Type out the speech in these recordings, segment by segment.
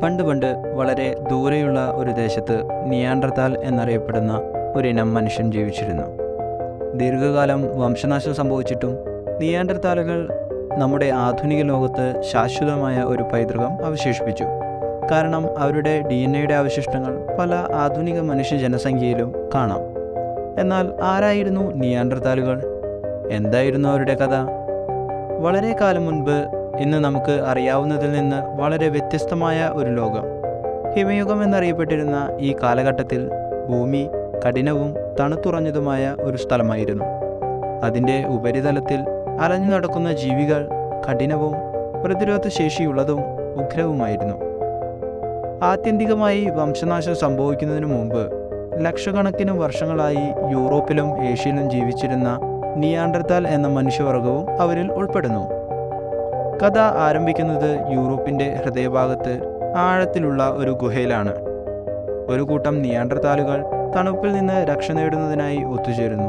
പണ്ട് പണ്ട് വളരെ ദൂരെയുള്ള ഒരു ദേശത്ത് നിയാണ്ടർത്താൽ എന്നറിയപ്പെടുന്ന ഒരിനം മനുഷ്യൻ ജീവിച്ചിരുന്നു ദീർഘകാലം വംശനാശം സംഭവിച്ചിട്ടും നിയാണ്ടർത്താലുകൾ നമ്മുടെ ആധുനിക ലോകത്ത് ശാശ്വതമായ ഒരു പൈതൃകം അവശേഷിപ്പിച്ചു കാരണം അവരുടെ ഡി എൻ എയുടെ അവശിഷ്ടങ്ങൾ പല ആധുനിക മനുഷ്യ ജനസംഖ്യയിലും കാണാം എന്നാൽ ആരായിരുന്നു നിയാണ്ടർത്താലുകൾ എന്തായിരുന്നു അവരുടെ കഥ വളരെ കാലം മുൻപ് ഇന്ന് നമുക്ക് അറിയാവുന്നതിൽ നിന്ന് വളരെ വ്യത്യസ്തമായ ഒരു ലോകം ഹിമയുഗം എന്നറിയപ്പെട്ടിരുന്ന ഈ കാലഘട്ടത്തിൽ ഭൂമി കഠിനവും തണുത്തുറഞ്ഞതുമായ ഒരു സ്ഥലമായിരുന്നു അതിൻ്റെ ഉപരിതലത്തിൽ അലഞ്ഞു നടക്കുന്ന ജീവികൾ കഠിനവും പ്രതിരോധ ശേഷിയുള്ളതും ഉഗ്രവുമായിരുന്നു ആത്യന്തികമായി വംശനാശം സംഭവിക്കുന്നതിന് മുമ്പ് ലക്ഷക്കണക്കിന് വർഷങ്ങളായി യൂറോപ്പിലും ഏഷ്യയിലും ജീവിച്ചിരുന്ന നിയാണ്ടർത്താൽ എന്ന മനുഷ്യവർഗവും അവരിൽ ഉൾപ്പെടുന്നു കഥ ആരംഭിക്കുന്നത് യൂറോപ്പിൻ്റെ ഹൃദയഭാഗത്ത് ആഴത്തിലുള്ള ഒരു ഗുഹയിലാണ് ഒരു കൂട്ടം നിയാണ്ടർത്താലുകൾ തണുപ്പിൽ നിന്ന് രക്ഷ നേടുന്നതിനായി ഒത്തുചേരുന്നു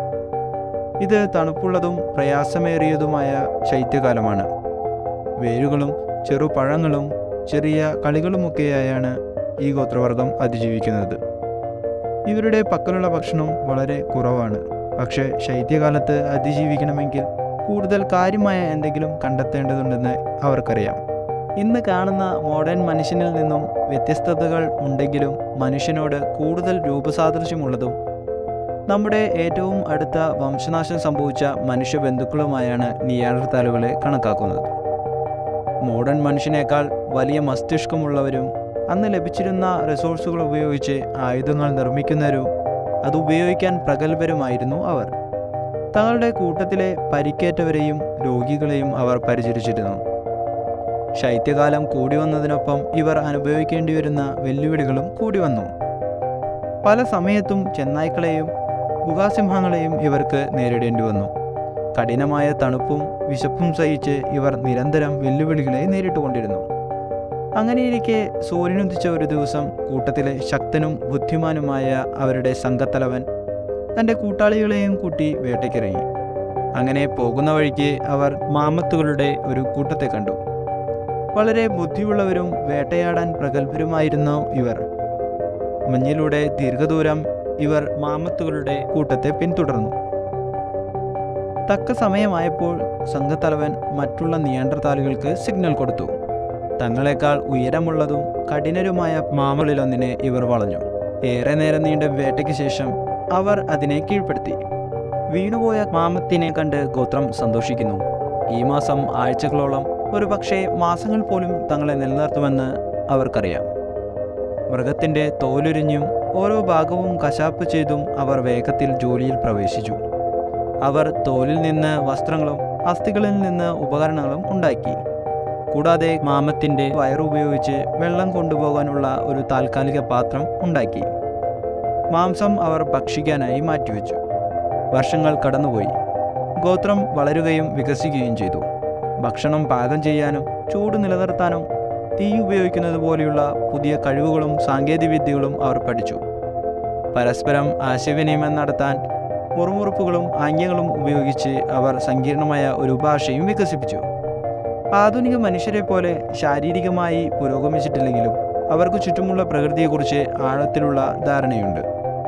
ഇത് തണുപ്പുള്ളതും പ്രയാസമേറിയതുമായ ശൈത്യകാലമാണ് വേരുകളും ചെറുപഴങ്ങളും ചെറിയ കളികളുമൊക്കെയായാണ് ഈ ഗോത്രവർഗം അതിജീവിക്കുന്നത് ഇവരുടെ പക്കലുള്ള ഭക്ഷണം വളരെ കുറവാണ് പക്ഷേ ശൈത്യകാലത്ത് അതിജീവിക്കണമെങ്കിൽ കൂടുതൽ കാര്യമായ എന്തെങ്കിലും കണ്ടെത്തേണ്ടതുണ്ടെന്ന് അവർക്കറിയാം ഇന്ന് കാണുന്ന മോഡേൺ മനുഷ്യനിൽ നിന്നും വ്യത്യസ്തതകൾ ഉണ്ടെങ്കിലും മനുഷ്യനോട് കൂടുതൽ രൂപസാദൃശ്യമുള്ളതും നമ്മുടെ ഏറ്റവും അടുത്ത വംശനാശം സംഭവിച്ച മനുഷ്യബന്ധുക്കളുമായാണ് നിയാണ്ടർത്താലുകളെ കണക്കാക്കുന്നത് മോഡേൺ മനുഷ്യനേക്കാൾ വലിയ മസ്തിഷ്കമുള്ളവരും അന്ന് ലഭിച്ചിരുന്ന റിസോഴ്സുകൾ ഉപയോഗിച്ച് ആയുധങ്ങൾ നിർമ്മിക്കുന്നവരും അത് ഉപയോഗിക്കാൻ പ്രഗത്ഭരുമായിരുന്നു അവർ തങ്ങളുടെ കൂട്ടത്തിലെ പരിക്കേറ്റവരെയും രോഗികളെയും അവർ പരിചരിച്ചിരുന്നു ശൈത്യകാലം കൂടി വന്നതിനൊപ്പം ഇവർ അനുഭവിക്കേണ്ടി വരുന്ന വെല്ലുവിളികളും കൂടി വന്നു പല സമയത്തും ചെന്നായ്ക്കളെയും ഗുഹാസിംഹങ്ങളെയും ഇവർക്ക് നേരിടേണ്ടി വന്നു കഠിനമായ തണുപ്പും വിശപ്പും സഹിച്ച് ഇവർ നിരന്തരം വെല്ലുവിളികളെ നേരിട്ടുകൊണ്ടിരുന്നു അങ്ങനെയിരിക്കെ സൂര്യനുദിച്ച ഒരു ദിവസം കൂട്ടത്തിലെ ശക്തനും ബുദ്ധിമാനുമായ അവരുടെ സംഘത്തലവൻ തൻ്റെ കൂട്ടാളികളെയും കൂട്ടി വേട്ടയ്ക്കിറങ്ങി അങ്ങനെ പോകുന്ന വഴിക്ക് അവർ മാമത്തുകളുടെ ഒരു കൂട്ടത്തെ കണ്ടു വളരെ ബുദ്ധിയുള്ളവരും വേട്ടയാടാൻ പ്രഗത്ഭരുമായിരുന്നു ഇവർ മഞ്ഞിലൂടെ ദീർഘദൂരം ഇവർ മാമത്തുകളുടെ കൂട്ടത്തെ പിന്തുടർന്നു തക്ക സമയമായപ്പോൾ സംഘത്തലവൻ മറ്റുള്ള നിയന്ത്രതാലുകൾക്ക് സിഗ്നൽ കൊടുത്തു തങ്ങളെക്കാൾ ഉയരമുള്ളതും കഠിനരുമായ മാമകളിലൊന്നിനെ ഇവർ വളഞ്ഞു ഏറെ നേരം നീണ്ട വേട്ടയ്ക്ക് ശേഷം അവർ അതിനെ കീഴ്പ്പെടുത്തി വീണുപോയ മാമത്തിനെ കണ്ട് ഗോത്രം സന്തോഷിക്കുന്നു ഈ മാസം ആഴ്ചകളോളം ഒരു പക്ഷേ മാസങ്ങൾ പോലും തങ്ങളെ നിലനിർത്തുമെന്ന് അവർക്കറിയാം മൃഗത്തിൻ്റെ തോലുരിഞ്ഞും ഓരോ ഭാഗവും കശാപ്പ് ചെയ്തും അവർ വേഗത്തിൽ ജോലിയിൽ പ്രവേശിച്ചു അവർ തോലിൽ നിന്ന് വസ്ത്രങ്ങളും അസ്ഥികളിൽ നിന്ന് ഉപകരണങ്ങളും ഉണ്ടാക്കി കൂടാതെ മാമത്തിൻ്റെ വയറുപയോഗിച്ച് വെള്ളം കൊണ്ടുപോകാനുള്ള ഒരു താൽക്കാലിക പാത്രം ഉണ്ടാക്കി മാംസം അവർ ഭക്ഷിക്കാനായി മാറ്റിവെച്ചു വർഷങ്ങൾ കടന്നുപോയി ഗോത്രം വളരുകയും വികസിക്കുകയും ചെയ്തു ഭക്ഷണം പാകം ചെയ്യാനും ചൂട് നിലനിർത്താനും തീ ഉപയോഗിക്കുന്നത് പോലെയുള്ള പുതിയ കഴിവുകളും സാങ്കേതികവിദ്യകളും അവർ പഠിച്ചു പരസ്പരം ആശയവിനിമയം നടത്താൻ മുറുമുറുപ്പുകളും ആംഗ്യങ്ങളും ഉപയോഗിച്ച് അവർ സങ്കീർണമായ ഒരു ഭാഷയും വികസിപ്പിച്ചു ആധുനിക മനുഷ്യരെ പോലെ ശാരീരികമായി പുരോഗമിച്ചിട്ടില്ലെങ്കിലും അവർക്ക് ചുറ്റുമുള്ള പ്രകൃതിയെക്കുറിച്ച് ആഴത്തിലുള്ള ധാരണയുണ്ട്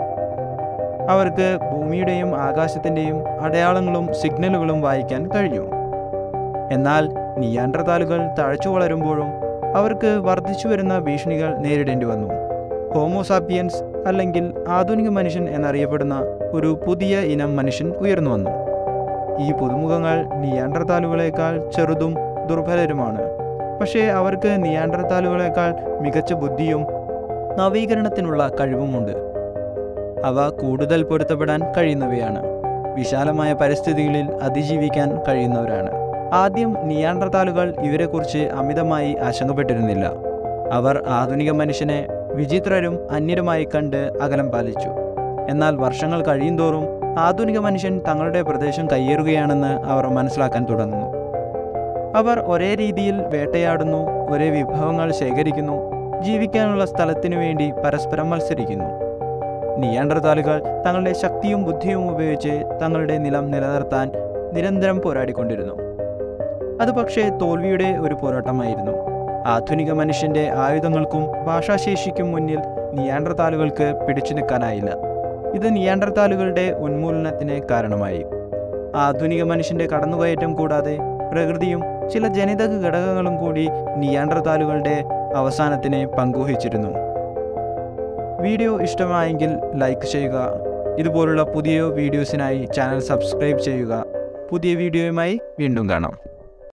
അവർക്ക് ഭൂമിയുടെയും ആകാശത്തിൻ്റെയും അടയാളങ്ങളും സിഗ്നലുകളും വായിക്കാൻ കഴിഞ്ഞു എന്നാൽ നിയാൻഡർതാലുകൾ തഴച്ചു വളരുമ്പോഴും അവർക്ക് വർദ്ധിച്ചു വരുന്ന ഭീഷണികൾ നേരിടേണ്ടി വന്നു ഹോമോസാപ്പിയൻസ് അല്ലെങ്കിൽ ആധുനിക മനുഷ്യൻ എന്നറിയപ്പെടുന്ന ഒരു പുതിയ ഇനം മനുഷ്യൻ ഉയർന്നു വന്നു ഈ പുതുമുഖങ്ങൾ നിയാൻഡർതാലുകളേക്കാൾ ചെറുതും ദുർബലരുമാണ് പക്ഷേ അവർക്ക് നിയാൻഡർതാലുകളേക്കാൾ മികച്ച ബുദ്ധിയും നവീകരണത്തിനുള്ള കഴിവുമുണ്ട് അവ കൂടുതൽ പൊരുത്തപ്പെടാൻ കഴിയുന്നവയാണ് വിശാലമായ പരിസ്ഥിതികളിൽ അതിജീവിക്കാൻ കഴിയുന്നവരാണ് ആദ്യം നിയാൻഡർതാലുകൾ ഇവരെക്കുറിച്ച് അമിതമായി ആശങ്കപ്പെട്ടിരുന്നില്ല അവർ ആധുനിക മനുഷ്യനെ വിചിത്രരും അന്യരുമായി കണ്ട് അകലം പാലിച്ചു എന്നാൽ വർഷങ്ങൾ കഴിയുന്തോറും ആധുനിക മനുഷ്യൻ തങ്ങളുടെ പ്രദേശം കയ്യേറുകയാണെന്ന് അവർ മനസ്സിലാക്കാൻ തുടങ്ങുന്നു അവർ ഒരേ രീതിയിൽ വേട്ടയാടുന്നു ഒരേ വിഭവങ്ങൾ ശേഖരിക്കുന്നു ജീവിക്കാനുള്ള സ്ഥലത്തിനു വേണ്ടി പരസ്പരം മത്സരിക്കുന്നു നിയാണ്ടർതാലുകൾ തങ്ങളുടെ ശക്തിയും ബുദ്ധിയും ഉപയോഗിച്ച് തങ്ങളുടെ നിലം നിലനിർത്താൻ നിരന്തരം പോരാടിക്കൊണ്ടിരുന്നു അത് പക്ഷേ തോൽവിയുടെ ഒരു പോരാട്ടമായിരുന്നു ആധുനിക മനുഷ്യൻ്റെ ആയുധങ്ങൾക്കും ഭാഷാശേഷിക്കും മുന്നിൽ നിയാണ്ടർതാലുകൾക്ക് പിടിച്ചു നിൽക്കാനായില്ല ഇത് നിയാണ്ടർതാലുകളുടെ ഉന്മൂലനത്തിന് കാരണമായി ആധുനിക മനുഷ്യൻ്റെ കടന്നുകയറ്റം കൂടാതെ പ്രകൃതിയും ചില ജനിതക ഘടകങ്ങളും കൂടി നിയാണ്ടർതാലുകളുടെ അവസാനത്തിന് പങ്കുവഹിച്ചിരുന്നു വീഡിയോ ഇഷ്ടമായെങ്കിൽ ലൈക്ക് ചെയ്യുക ഇതുപോലുള്ള പുതിയ വീഡിയോസിനായി ചാനൽ സബ്സ്ക്രൈബ് ചെയ്യുക പുതിയ വീഡിയോയുമായി വീണ്ടും കാണാം